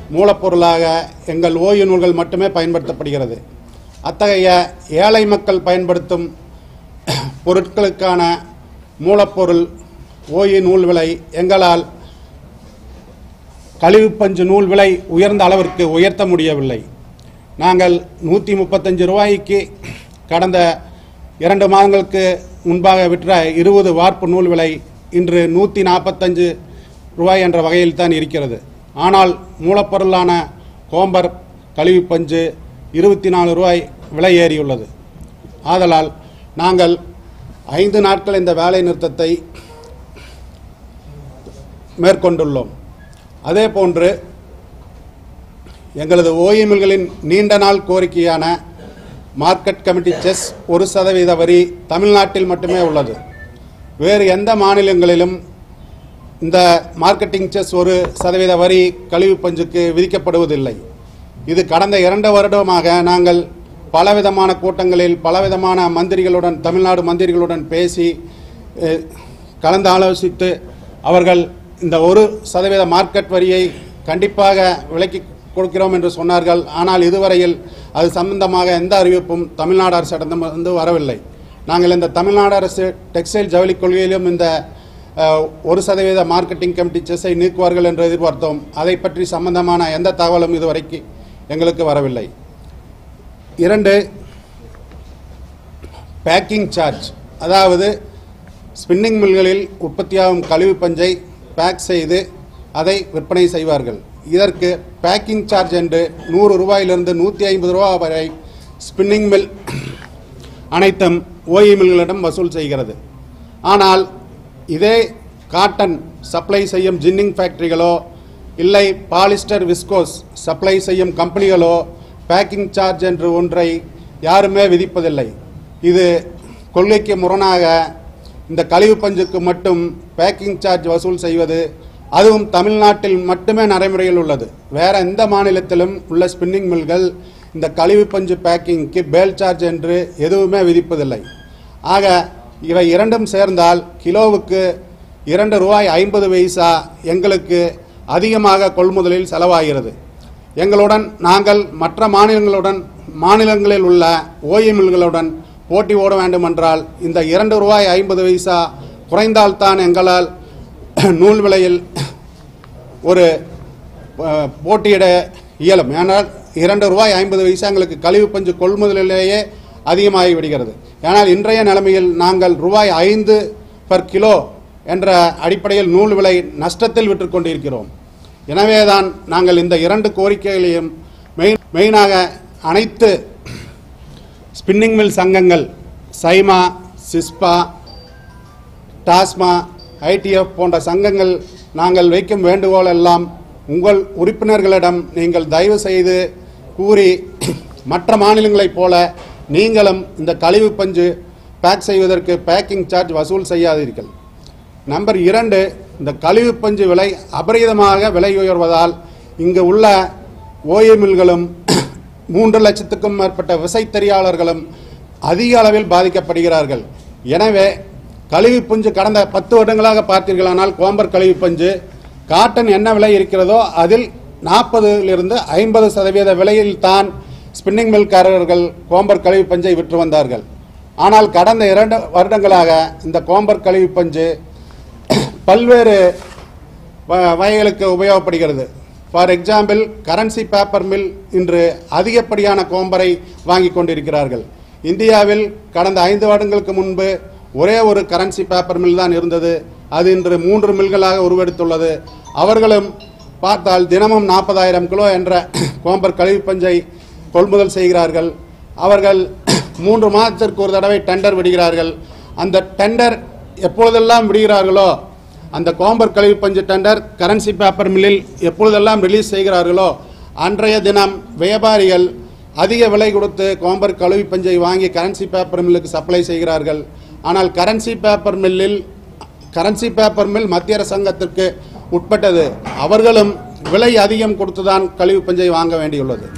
மூலப்பொருளாக எங்கள் ஓய்வு நூல்கள் மட்டுமே பயன்படுத்தப்படுகிறது அத்தகைய ஏழை மக்கள் பயன்படுத்தும் பொருட்களுக்கான மூலப்பொருள் ஓய்வு நூல் விலை எங்களால் கழிவுப்பஞ்சு நூல் விலை உயர்ந்த அளவிற்கு உயர்த்த முடியவில்லை நாங்கள் நூற்றி முப்பத்தஞ்சு ரூபாய்க்கு கடந்த இரண்டு மாதங்களுக்கு முன்பாக விற்ற இருபது வார்ப்பு நூல் விலை இன்று நூற்றி நாற்பத்தஞ்சு ரூபாய் என்ற வகையில் தான் இருக்கிறது ஆனால் மூலப்பொருளான கோம்பர் கழிவுப்பஞ்சு இருபத்தி நாலு ரூபாய் விலை ஏறியுள்ளது ஆதலால் நாங்கள் ஐந்து நாட்கள் இந்த வேலை நிறுத்தத்தை மேற்கொண்டுள்ளோம் அதே போன்று எங்களது ஓய்வு மில்களின் நீண்ட நாள் கோரிக்கையான மார்க்கெட் கமிட்டி செஸ் ஒரு சதவீத வரி தமிழ்நாட்டில் மட்டுமே உள்ளது வேறு எந்த மாநிலங்களிலும் இந்த மார்க்கெட்டிங் செஸ் ஒரு சதவீத வரி கழிவு பஞ்சுக்கு விதிக்கப்படுவதில்லை இது கடந்த இரண்டு வருடமாக நாங்கள் பலவிதமான கூட்டங்களில் பலவிதமான மந்திரிகளுடன் தமிழ்நாடு மந்திரிகளுடன் பேசி அஹ், கலந்து ஆலோசித்து அவர்கள் இந்த ஒரு சதவீத மார்க்கெட் வரியை கண்டிப்பாக விலக்கி கொடுக்கிறோம் என்று சொன்னார்கள் ஆனால் இதுவரையில் அது சம்பந்தமாக எந்த அறிவிப்பும் தமிழ்நாடு அரசிடமிருந்து வரவில்லை நாங்கள் இந்த தமிழ்நாடு அரசு டெக்ஸ்டைல் ஜவுளி கொள்கையிலும் இந்த அஹ், ஒரு சதவீத மார்க்கெட்டிங் கமிட்டி செஸ்ஸை நீக்குவார்கள் என்று எதிர்பார்த்தோம் அதை பற்றி சம்பந்தமான எந்த தகவலும் இதுவரைக்கு எங்களுக்கு வரவில்லை இரண்டு பேக்கிங் சார்ஜ் அதாவது ஸ்பின்னிங் மில்களில் உற்பத்தியாகும் கழிவு பஞ்சை பேக் செய்து அதை விற்பனை செய்வார்கள் இதற்கு பேக்கிங் சார்ஜ் என்று நூறு ரூபாயிலிருந்து நூற்றி ஐம்பது ரூபா வரை ஸ்பின்னிங் மில் அனைத்தும் ஓய்வு மில்களிடம் வசூல் செய்கிறது ஆனால் இதே காட்டன் சப்ளை செய்யும் ஜின்னிங் ஃபேக்டரிகளோ இல்லை பாலிஸ்டர் விஸ்கோஸ் சப்ளை செய்யும் கம்பெனிகளோ பேக்கிங் சார்ஜ் என்று ஒன்றை யாருமே விதிப்பதில்லை இது கொள்கைக்கு முரணாக இந்த கழிவு பஞ்சுக்கு மட்டும் பேக்கிங் சார்ஜ் வசூல் செய்வது அதுவும் தமிழ்நாட்டில் மட்டுமே நடைமுறையில் உள்ளது வேற எந்த மாநிலத்திலும் உள்ள ஸ்பின்னிங் மில்கள் இந்த கழிவு பஞ்சு பேக்கிங்க்கு பேல் சார்ஜ் என்று எதுவுமே விதிப்பதில்லை ஆக இவை இரண்டும் சேர்ந்தால் கிலோவுக்கு இரண்டு ரூபாய் ஐம்பது பைசா எங்களுக்கு அதிகமாக கொள்முதலில் செலவாகிறது எங்களுடன் நாங்கள் மற்ற மாநிலங்களுடன் மாநிலங்களில் உள்ள ஓய்வு மில்களுடன் போட்டி ஓட வேண்டுமென்றால் இந்த இரண்டு ரூபாய் ஐம்பது பைசா குறைந்தால்தான் எங்களால் நூல் விலையில் ஒரு அஹ், போட்டியிட இயலும் ஏனால் இரண்டு ரூபாய் ஐம்பது பைசா எங்களுக்கு கழிவு பஞ்சு கொள்முதலிலேயே அதிகமாகி விடுகிறது ஆனால் இன்றைய நிலைமையில் நாங்கள் ரூபாய் ஐந்து பர் கிலோ என்ற அடிப்படையில் நூல் விலை நஷ்டத்தில் விற்று கொண்டிருக்கிறோம் எனவேதான் நாங்கள் இந்த இரண்டு கோரிக்கைகளையும் மெயின் மெயினாக அனைத்து ஸ்பின்னிங் மில் சங்கங்கள் சைமா சிஸ்பா டாஸ்மா ஐடிஎஃப் போன்ற சங்கங்கள் நாங்கள் வைக்கும் வேண்டுகோள் எல்லாம் உங்கள் உறுப்பினர்களிடம் நீங்கள் தயவு செய்து கூறி மற்ற மாநிலங்களைப் போல நீங்களும் இந்த கழிவு பஞ்சு பேக் செய்வதற்கு பேக்கிங் சார்ஜ் வசூல் செய்யாதீர்கள் நம்பர் இரண்டு இந்த கழிவு பஞ்சு விலை அபரிதமாக விலை உயர்வதால் இங்கு உள்ள ஓய்வு மில்களும் மூன்று லட்சத்துக்கும் மேற்பட்ட விசைத்தறியாளர்களும் அதிக அளவில் பாதிக்கப்படுகிறார்கள் எனவே கழிவு பஞ்சு கடந்த பத்து வருடங்களாக பார்த்தீர்களானால் கோம்பர் கழிவு பஞ்சு காட்டன் என்ன விலை இருக்கிறதோ அதில் நாற்பதிலிருந்து ஐம்பது சதவீத விலையில் தான் ஸ்பின்னிங் மில்காரர்கள் கோம்பர் கழிவு பஞ்சை விற்று வந்தார்கள் ஆனால் கடந்த இரண்டு வருடங்களாக இந்த கோம்பர் கழிவு பஞ்சு பல்வேறு வ- வகைகளுக்கு உபயோகப்படுகிறது for example currency paper mill இன்று அதிகப்படியான கோம்பரை வாங்கி கொண்டிருக்கிறார்கள் இந்தியாவில் கடந்த ஐந்து வருடங்களுக்கு முன்பு ஒரே ஒரு கரன்சி பேப்பர் மில் தான் இருந்தது அது இன்று மூன்று மில்களாக உருவெடுத்துள்ளது அவர்களும் பார்த்தால் தினமும் நாற்பதாயிரம் கிலோ என்ற கோம்பர் கழிவு பஞ்சை கொள்முதல் செய்கிறார்கள் அவர்கள் மூன்று மாதத்திற்கு ஒரு தடவை டெண்டர் விடுகிறார்கள் அந்த டெண்டர் எப்பொழுதெல்லாம் விடுகிறார்களோ அந்த கோம்பர் கழிவு பஞ்சு டெண்டர் கரன்சி பேப்பர் மில்லில் எப்பொழுதெல்லாம் ரிலீஸ் செய்கிறார்களோ அன்றைய தினம் வியாபாரிகள் அதிக விலை கொடுத்து கோம்பர் கழுவி பஞ்சை வாங்கி கரன்சி பேப்பர் மில்லுக்கு சப்ளை செய்கிறார்கள் ஆனால் கரன்சி பேப்பர் மில்லில் கரன்சி பேப்பர் மில் மத்திய அரசாங்கத்திற்கு உட்பட்டது அவர்களும் விலை அதிகம் கொடுத்துதான் கழிவு பஞ்சை வாங்க வேண்டியுள்ளது